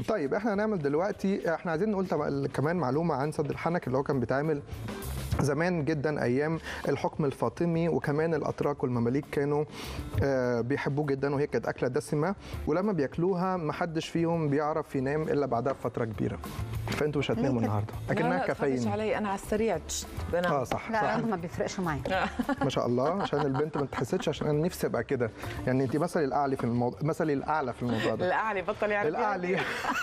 طيب احنا هنعمل دلوقتي احنا عايزين نقول طبعا كمان معلومه عن سد الحنك اللي هو كان بيتعمل زمان جدا ايام الحكم الفاطمي وكمان الاتراك والمماليك كانوا آه، بيحبوه جدا وهي كانت اكله دسمه ولما بياكلوها ما حدش فيهم بيعرف ينام الا بعدها بفتره كبيره فانتوا مش هتناموا ليه كده؟ النهارده لا اكنها لا تخافيش كافيين علي انا على السريع تشت، بنام اه صح لا صح عنده ما بيفرقش معايا ما شاء الله عشان البنت ما تحسدش عشان انا نفسي ابقى كده يعني انت مثلي الاعلى في الموضوع مثلي الاعلى في الموضوع ده الاعلى بطل يعرف الاعلى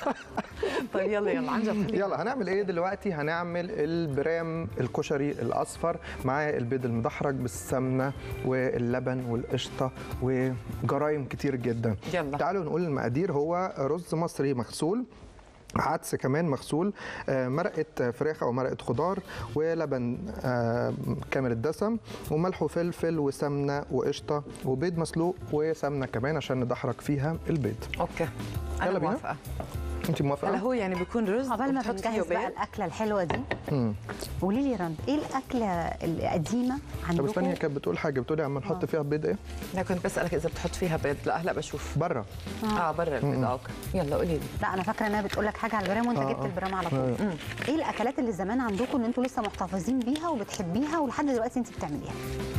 طيب يلا يلا عن جد يلا هنعمل ايه دلوقتي هنعمل البرام الكشري الاصفر مع البيض المدحرج بالسمنه واللبن والقشطه وجرايم كتير جدا يلا. تعالوا نقول المقادير هو رز مصري مغسول عدس كمان مغسول آه، مرقه فراخ او مرقه خضار ولبن آه، كامل الدسم وملح وفلفل وسمنه وقشطه وبيض مسلوق وسمنه كمان عشان ندحرج فيها البيض اوكي انا يلا بينا. موافقه انت موافقه هلا هو يعني بيكون رز قبل ما وبتحط فيه بنجهز بقى بيض الاكله الحلوه دي مم. قولي لي رند ايه الاكله القديمه طب استني هي عندكم كانت بتقول حاجه بتقولي عم نحط فيها بيض ايه لا كنت بسالك اذا بتحط فيها بيض لا هلا بشوف بره اه برا البيض آه، اوكي يلا قولي لي لا انا فاكره انها بتقول لك حاجه على البرام وانت آه، جبت آه. البرام على طول ايه الاكلات اللي زمان عندكم ان انتوا لسه محتفظين بيها وبتحبيها ولحد دلوقتي انت بتعمليها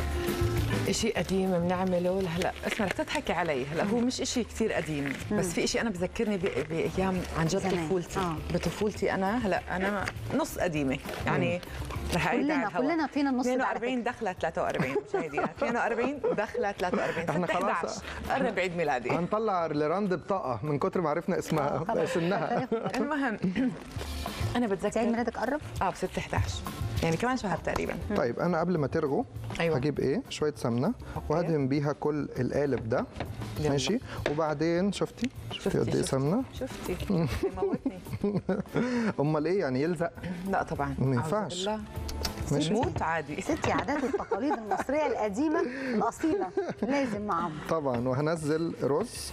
شيء قديم بنعمله هلا اسمع رح تضحكي علي هلا هو مش شيء كثير قديم بس في شيء انا بذكرني ب- بايام عن جد زمان. طفولتي آه. بطفولتي انا هلا انا نص قديمه يعني رح اعيد كلنا- على الهوا. كلنا فينا النص ده على 42 دخلت 43 مشاهدينا 42 دخلت 43 إحنا 6 خلاص- 11 قرب عيد ميلادي هنطلع لراند بطاقه من كتر ما عرفنا اسمها خلاص. سنها المهم انا عيد بتذكر ميلادك قرب اه ب 6 11 يعني كمان شهر تقريبا طيب انا قبل ما ترغوا أيوة. هجيب ايه شويه سمنه أوكي. وهدهن بيها كل القالب ده يلا. ماشي وبعدين شفتي شفتي قد ايه شفتي. سمنه شفتي موتني امال ايه يعني يلزق لا طبعا ما أعوذ ينفعش. بالله. ماشي. موت عادي ستي عادات والتقاليد المصريه القديمه الاصيله لازم معاهم طبعا وهنزل رز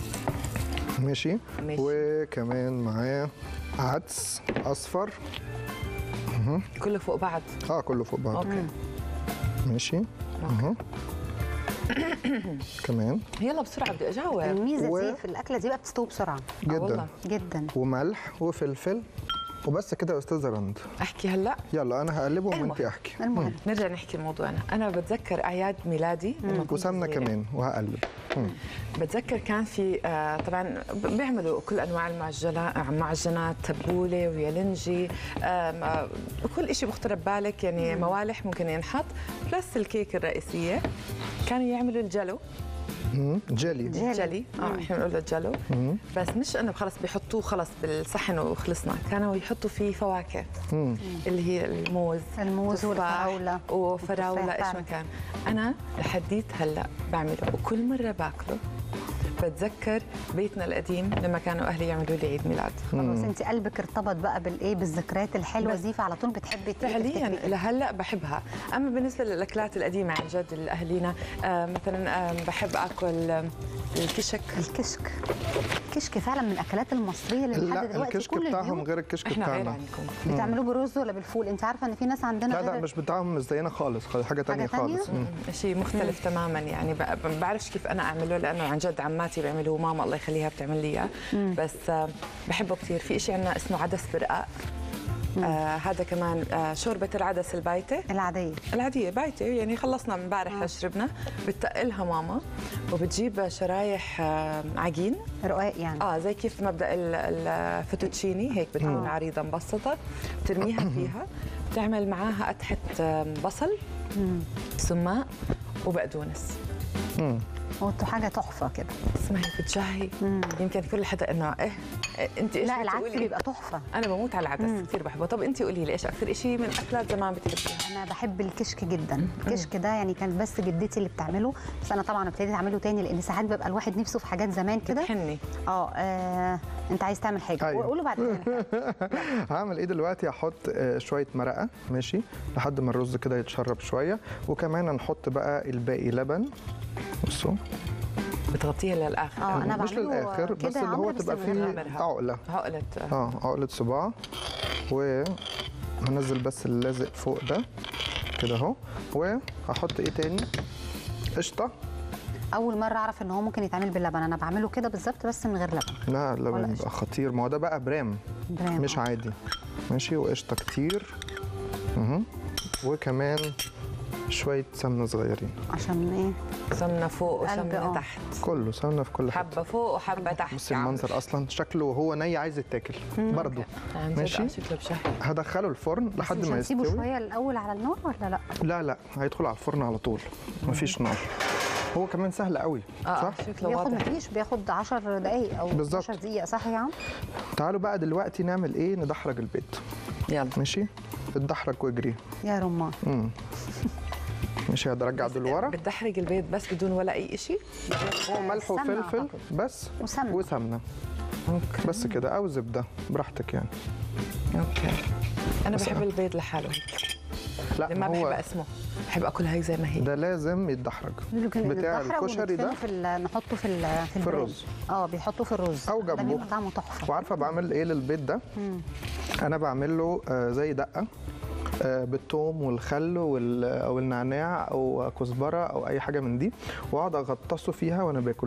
ماشي ماشي. وكمان معاه عدس اصفر كله فوق بعض اه كله فوق بعض اوكي ماشي اهو كمان يلا بسرعه بدي اجاوب الميزه و- دي في الاكله دي بقى بتستوي بسرعه جدا والله. جدا وملح وفلفل وبس كده يا استاذه رند احكي هلا يلا انا هقلبهم أيوة. وانت احكي المهم نرجع نحكي موضوعنا انا بتذكر اعياد ميلادي لما كنت وسمنه صغيرة. كمان وهقلب مم. بتذكر كان في آه، طبعا ب- بيعملوا كل انواع المعجنات معجنات تبوله ويالنجي آم، آه، كل شيء بخطر ببالك يعني موالح ممكن ينحط بلس الكيك الرئيسيه كانوا يعملوا الجلو مم. جيلي جيلي. جلي اه احنا بنقول له الجلو مم. بس مش انه خلص بيحطوه خلص بالصحن وخلصنا كانوا يحطوا فيه فواكه مم. اللي هي الموز الموز تفاح والفراولة. وفراوله والتفاح ايش ما فعلا. كان انا لحديت هلا بعمله وكل مره باكله بتذكر بيتنا القديم لما كانوا اهلي يعملوا لي عيد ميلاد خلاص انت قلبك ارتبط بقى بالايه بالذكريات الحلوه بس دي فعلى طول بتحبي تفتكري فعليا كده. لهلا بحبها اما بالنسبه للاكلات القديمه عن جد لاهالينا آه مثلا آه بحب اكل آه، الكشك الكشك الكشك فعلا من الاكلات المصريه اللي لحد لا دلوقتي الكشك كل بتاعهم البيوت غير الكشك احنا غير بتاعنا عنكم بتعملوه بالرز ولا بالفول انت عارفه ان في ناس عندنا لا لا غير مش بتاعهم مش زينا خالص خالص، حاجه تانية تانية؟ خالص مم. شيء مختلف تماما يعني ب- ما بعرفش كيف انا اعمله لانه عن جد عماتي بيعملوه ماما الله يخليها بتعمل لي اياه بس آه، بحبه كثير في شيء عندنا اسمه عدس برقاق آه هذا كمان آه شوربه العدس البايته العاديه العادية بايتة يعني خلصنا امبارح شربنا بتقلها ماما وبتجيب شرايح آه، عجين رقاق يعني اه زي كيف مبدا ال- الفوتوتشيني هيك بتكون عريضه مبسطه بترميها فيها بتعمل معاها قطعه آم، بصل سماق وبقدونس مم. وانتوا حاجه تحفه كده اسمعي بتجهي يمكن كل حدا انه ايه إيه، انت ايش لا العدس بتقولي؟ بيبقى تحفه انا بموت على العدس كثير بحبه طب انت قولي لي ايش اكثر شيء من اكلات زمان بتحبيها انا بحب الكشك جدا الكشك ده يعني كانت بس جدتي اللي بتعمله بس انا طبعا ابتديت اعمله تاني لان ساعات بيبقى الواحد نفسه في حاجات زمان كده بتحني اه آه، انت عايز تعمل حاجه أيوة. قولوا بعد كده هعمل ايه دلوقتي هحط آه، شويه مرقه ماشي لحد ما الرز كده يتشرب شويه وكمان هنحط بقى الباقي لبن بصوا بتغطيها للاخر اه انا مش بعمله للاخر كده بس اللي هو عمري تبقى بس فيه بنعملها. عقله عقله اه عقله صباع وهنزل بس اللازق فوق ده كده اهو وهحط ايه تاني قشطه اول مره اعرف ان هو ممكن يتعمل باللبن انا بعمله كده بالظبط بس من غير لبن لا ولا اللبن قشطة. بيبقى خطير ما هو ده بقى برام برام، مش آه. عادي ماشي وقشطه كتير اها وكمان شويه سمنه صغيرين عشان ايه سمنه فوق قلب، وسمنه آه. تحت كله سمنه في كل حته حبه فوق وحبه تحت بصي يا عم. المنظر اصلا شكله وهو ني عايز يتاكل برضه عن جد ماشي. آه، شكله بشهي هدخله الفرن لحد بس مش ما هنسيبه يستوي شويه الاول على النار ولا لا لا لا هيدخل على الفرن على طول مفيش نار هو كمان سهل قوي اه صح شكله بياخد واضح مفيش بياخد 10 دقايق او بالظبط. 10 دقيقه صح يا عم تعالوا بقى دلوقتي نعمل ايه ندحرج البيض يلا ماشي اتدحرج واجري يا رمان امم ماشي هرجع دول ورا بتدحرج البيض بس بدون ولا اي شيء هو ملح سمنة وفلفل أعتقد. بس وسمنه وسمنه اوكي بس كده او زبده براحتك يعني اوكي انا بس بحب أنا- البيض لحاله لا ما بحب هو اسمه بحب اكل هيك زي ما هي ده لازم يتدحرج بتاع الكشري ده في ال- نحطه في ال- في, البرام. الرز. اه بيحطوه في الرز أو ده جنبه. بيبقى طعمه تحفه وعارفه بعمل ايه للبيض ده انا بعمل له آه، زي دقه آه، بالثوم والخل وال- او النعناع او كزبره او اي حاجه من دي واقعد اغطسه فيها وانا باكل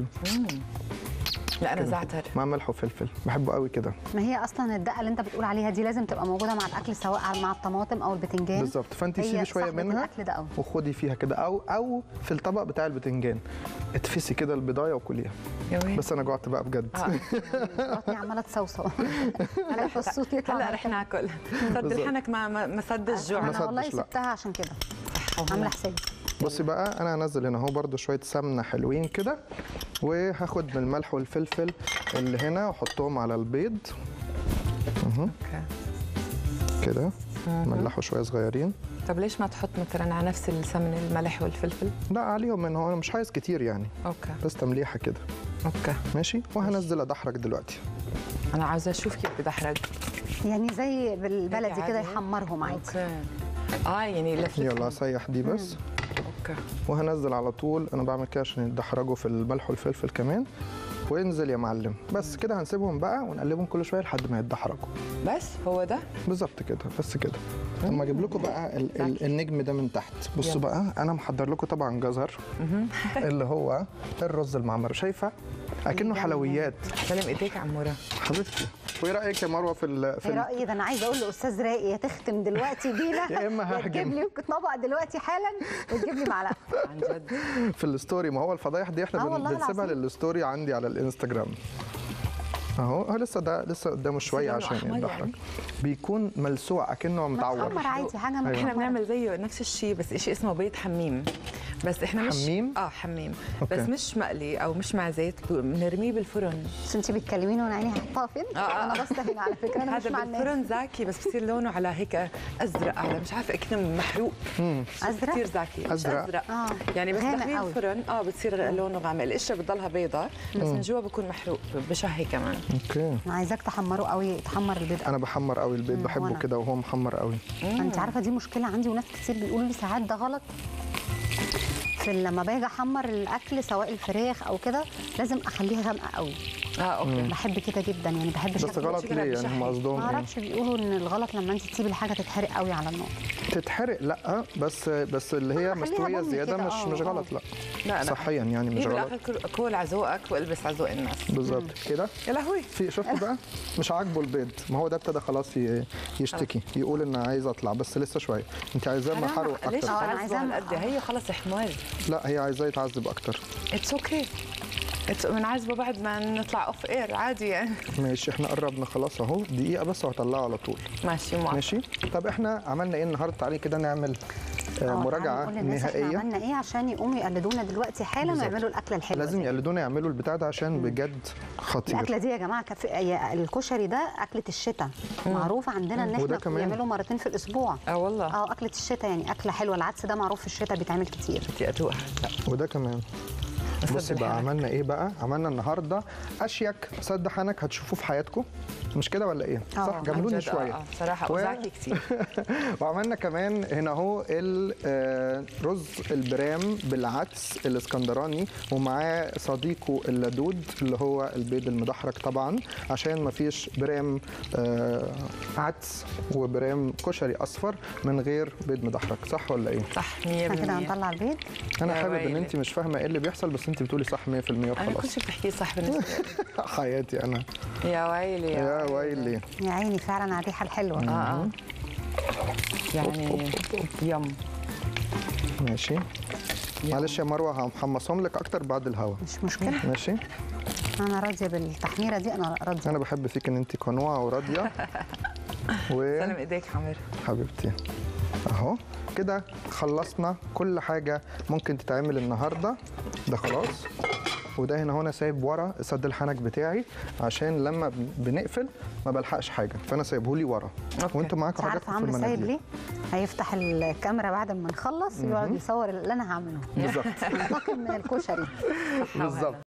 لا انا كده. زعتر مع ملح وفلفل بحبه قوي كده ما هي اصلا الدقه اللي انت بتقول عليها دي لازم تبقى موجوده مع الاكل سواء مع الطماطم او البتنجان بالظبط فانت هي سيبي شويه صاحبة منها الاكل ده قوي وخدي فيها كده او او في الطبق بتاع البتنجان اتفسي كده البضايه وكليها يا وين بس انا جوعت بقى بجد آه. بطني عماله تصوصو خايفه الصوت يطلع هلا من رح ناكل صد بالظبط. الحنك ما ما ما سد الجوع ما انا والله صدش، لا. سبتها عشان كده عامله حسابي بصي بقى انا هنزل هنا اهو برده شويه سمنه حلوين كده وهاخد من الملح والفلفل اللي هنا واحطهم على البيض اهو اوكي كده ملحوا شويه صغيرين طب ليش ما تحط مثلا على نفس السمن الملح والفلفل لا عليهم من هو انا مش عايز كتير يعني اوكي بس تمليحه كده اوكي ماشي وهنزل ادحرج دلوقتي انا عاوزه اشوف كيف بدحرج يعني زي بالبلدي كده عادي. يحمرهم عادي اوكي اه يعني لفلفهم يلا اسيح دي بس اوكي وهنزل على طول انا بعمل كده عشان يتدحرجوا في الملح والفلفل كمان وانزل يا معلم بس كده هنسيبهم بقى ونقلبهم كل شويه لحد ما يتدحرجوا بس هو ده بالظبط كده بس كده لما اجيب لكم بقى ال ال النجم ده من تحت بصوا بقى انا محضر لكم طبعا جزر اللي هو الرز المعمر شايفه اكنه حلويات سلم ايديك عموره حبيبتي وايه رايك يا مروه في ال في ايه ال رايي ده انا عايزه اقول لاستاذ راقي يا تختم دلوقتي بينا يا إما يا تجيب ههجم. لي طبق دلوقتي حالا وتجيب لي معلقه عن جد في الستوري ما هو الفضايح دي احنا آه بن- والله بنسيبها العظيم. للستوري عندي على الانستجرام اهو هو لسه ده لسه قدامه شويه لونه عشان أحمر يتدحرج يعني؟ بيكون ملسوع اكنه متعور متحمر عادي حاجه أيوة. احنا متحمره بنعمل زيه نفس الشيء بس شيء اسمه بيض حميم بس احنا مش حميم؟ اه حميم أوكي. بس مش مقلي او مش مع زيت بنرميه بالفرن بس انت بتكلميني وانا عيني هحطها فين؟ آه، آه. انا بستهين على فكره انا مش هذا مع الناس بالفرن زاكي بس بصير لونه على هيك ازرق على مش عارفه كأنه محروق ازرق كثير زاكي مش أزرق. ازرق آه. يعني بس غامق داخلين قوي. الفرن اه بتصير لونه غامق القشره بتضلها بيضة بس من جوا بكون محروق بشهي كمان اوكي انا عايزاك تحمره قوي تحمر البيض انا بحمر قوي البيض مم، بحبه وأنا. كده وهو محمر قوي انت عارفه دي مشكله عندي وناس كتير بيقولوا لي ساعات ده غلط في لما باجي احمر الاكل سواء الفراخ او كده لازم اخليها غامقه قوي اه اوكي بحب كده جدا يعني بحب بس شكل غلط شكلها ليه يعني هم بشهي. قصدهم ما ايه اعرفش بيقولوا ان الغلط لما انت تسيبي الحاجه تتحرق قوي على النار تتحرق لا بس بس اللي هي خليها مستويه بني زياده كده، مش آه، مش آه. غلط لا لا لا صحيا يعني مش هي غلط بالاخر كل- كل على ذوقك والبس على ذوق الناس بالظبط كده يا لهوي في شفت بقى مش عاجبه البيض ما هو ده ابتدى خلاص ي- يشتكي يقول ان عايز اطلع بس لسه شويه انت عايزاه حرام، محروق ليش اكتر آه، أنا تعذبوا عايزاها هالقد هي خلص حمار لا هي عايزاه يتعذب اكتر اتس اوكي بنعذبه بعد ما نطلع اوف اير عادي يعني ماشي احنا قربنا خلاص اهو دقيقه بس وهطلعه على طول ماشي موافق ماشي طب احنا عملنا ايه النهارده تعالي كده نعمل آه، آه، مراجعه تعالوا نقول للناس احنا نهائيه عملنا ايه عشان يقوموا يقلدونا دلوقتي حالا بالظبط. ويعملوا الاكله الحلوه لازم دي. يقلدونا يعملوا البتاع ده عشان بجد خطير الاكله دي يا جماعه كف... هي الكشري ده اكله الشتاء معروف عندنا ان وده احنا كمان. بنعمله مرتين في الاسبوع اه والله اه اكله الشتاء يعني اكله حلوه العدس ده معروف في الشتاء بيتعمل كتير بدي ادوقها لا وده كمان بصي أصدق بقى حالك. عملنا ايه بقى عملنا النهارده اشيك سد حنك هتشوفوه في حياتكم مش كده ولا ايه صح آه. جاملوني عن جد، شويه اه آه، صراحه و- اوزعكي كثير وعملنا كمان هنا اهو الرز البرام بالعدس الاسكندراني ومعاه صديقه اللدود اللي هو البيض المدحرج طبعا عشان ما فيش برام آه، عدس وبرام كشري اصفر من غير بيض مدحرج صح ولا ايه صح 100% احنا كده هنطلع البيض انا يا حابب ان ويلي. انت مش فاهمه ايه اللي بيحصل بس بس انت بتقولي صح 100% انا كل وخلاص شيء بتحكيه صح بالنسبه لي حياتي انا يا ويلي يا ويلي يا عيني فعلا على الريحه الحلوه اه اه يعني يم ماشي معلش يا مروه هحمصهم لك اكتر بعد الهوا مش مشكله ماشي انا راضيه بالتحميره دي انا راضيه انا بحب فيك ان انت قنوعه وراضيه و سلم ايديك عمر حبيبتي اهو كده خلصنا كل حاجه ممكن تتعمل النهارده ده خلاص وده هنا هنا سايب ورا سد الحنك بتاعي عشان لما بن- بنقفل ما بلحقش حاجه فانا سايبه لي ورا أوكي. وانتوا معاكم انت حاجات عارفه في عمرو سايب المناديل ليه؟ هيفتح الكاميرا بعد ما نخلص يقعد يصور اللي انا هعمله بالظبط انتقم من الكشري بالظبط